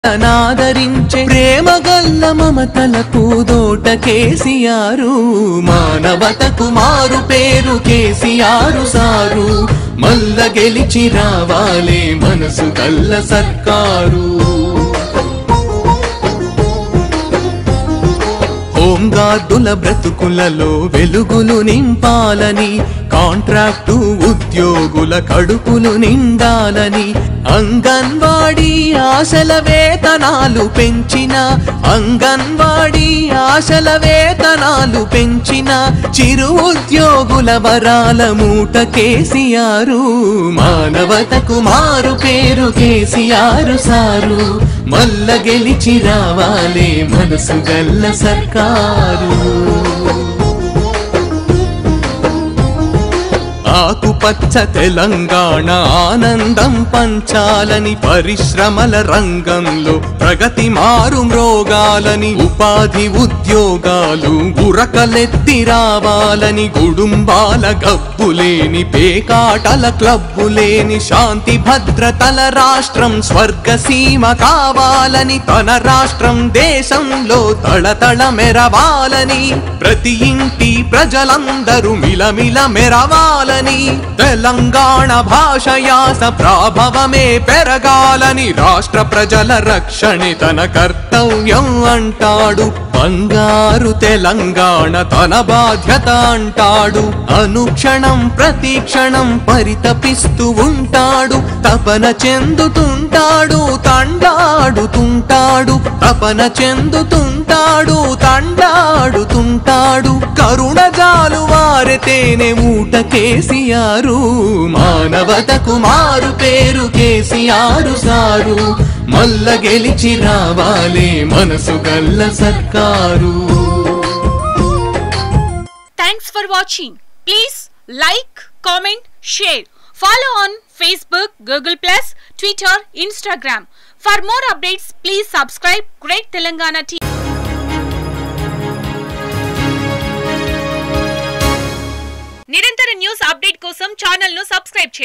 నాదరించే ప్రేమ గల్ల మమతలకు దోట కేసీఆరు మానవతకు మారు పేరు కేసీఆరు సారు మల్ల గెలిచి రావాలే మనసు గల్ల సర్కారు హోంగార్డుల బ్రతుకులలో వెలుగులు నింపాలని కాంట్రాక్టు ఉద్యోగుల కడుపులు నిండాలని అంగన్వాడీ ఆశల వేతనాలు పెంచిన అంగన్వాడీ ఆశల వేతనాలు పెంచిన చిరు ఉద్యోగుల వరాల మూట కేసీఆరు మానవతకు మారు పేరు కేసీఆరు సారు మల్ల గెలిచి రావాలే మనసు గల్ల సర్కారు ఆకుపచ్చ తెలంగాణ ఆనందం పంచాలని పరిశ్రమల రంగంలో ప్రగతి మారు మ్రోగాలని ఉపాధి ఉద్యోగాలు ఉరకలెత్తి రావాలని కుటుంబాల గబ్బులేని పేకాటల క్లబ్బులేని శాంతి భద్రతల రాష్ట్రం స్వర్గసీమ కావాలని తన రాష్ట్రం దేశంలో తళతళ మెరవాలని ప్రతి ఇంటి ప్రజలందరూ మిలమిల మెరవాలని తెలంగాణ భాష యాస ప్రాభవమే పెరగాలని రాష్ట్ర ప్రజల రక్షణే తన కర్తవ్యం అంటాడు బంగారు తెలంగాణ తన బాధ్యత అంటాడు అనుక్షణం ప్రతి క్షణం పరితపిస్తూ ఉంటాడు తపన చెందుతుంటాడు తండాడుతుంటాడు తపన చెందుతుంటాడు తండాడుతుంటాడు కరుణ జాలు వారితేనే మూట కేసీఆరు మానవతకు మారు పేరు కేసీఆరు సారు మల్ల గెలిచి రావాలే మనసు గల్ల సర్కారు Thanks for watching. Please like, comment, share. Follow on Facebook, Google Plus, Twitter, Instagram. For more updates, please subscribe Great Telangana TV. నిరంతర న్యూస్ అప్డేట్ కోసం ఛానల్ ను సబ్స్క్రైబ్ చేయండి